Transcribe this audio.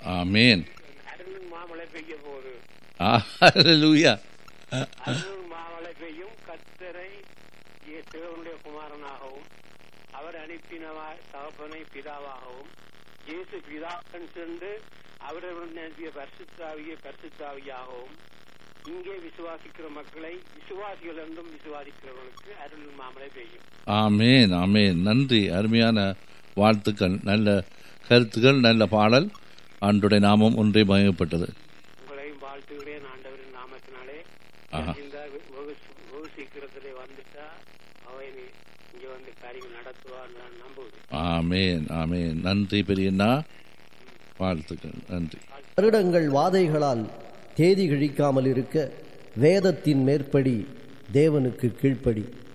ஆமேன் அருளும் மாமழை பெய்ய போது ஹalleluya அருளும் மாமழை பெய்யும் கத்தரை தேவனுடைய குமாரனாகவும் அவர் அனுப்பினவா தகப்பனை பிதாவாகவும் இயேசு பிதாவன் சென்று அவரவருடன் அனுப்பிய பரிசுத்தாவிய பரிசுத்தாவியாகவும் இங்கே விசுவாசிக்கிற மக்களை விசுவாசிகள் என்றும் விசுவாசிக்கிறவர்களுக்கு அருள் மாமழை பெய்யும் ஆமேன் ஆமேன் நன்றி அருமையான வாழ்த்துக்கள் நல்ல கருத்துக்கள் நல்ல பாடல் ஆண்டுடைய நாமம் ஒன்றே பயப்பட்டது உங்களையும் வாழ்த்துகிறேன் ஆண்டவரின் நாமத்தினாலே ஆஹா. இந்த வெகு வெகு சீக்கிரத்திலே வந்துட்டா அவை இங்க வந்து காரியம் நடத்துவான்னு நான் நம்புகிறேன் ஆமேன் ஆமேன் நன்றி பெரியண்ணா வாழ்த்துக்கள் நன்றி வருடங்கள் வாதைகளால் தேதி கிழிக்காமல் இருக்க வேதத்தின் மேற்படி தேவனுக்கு கீழ்ப்படி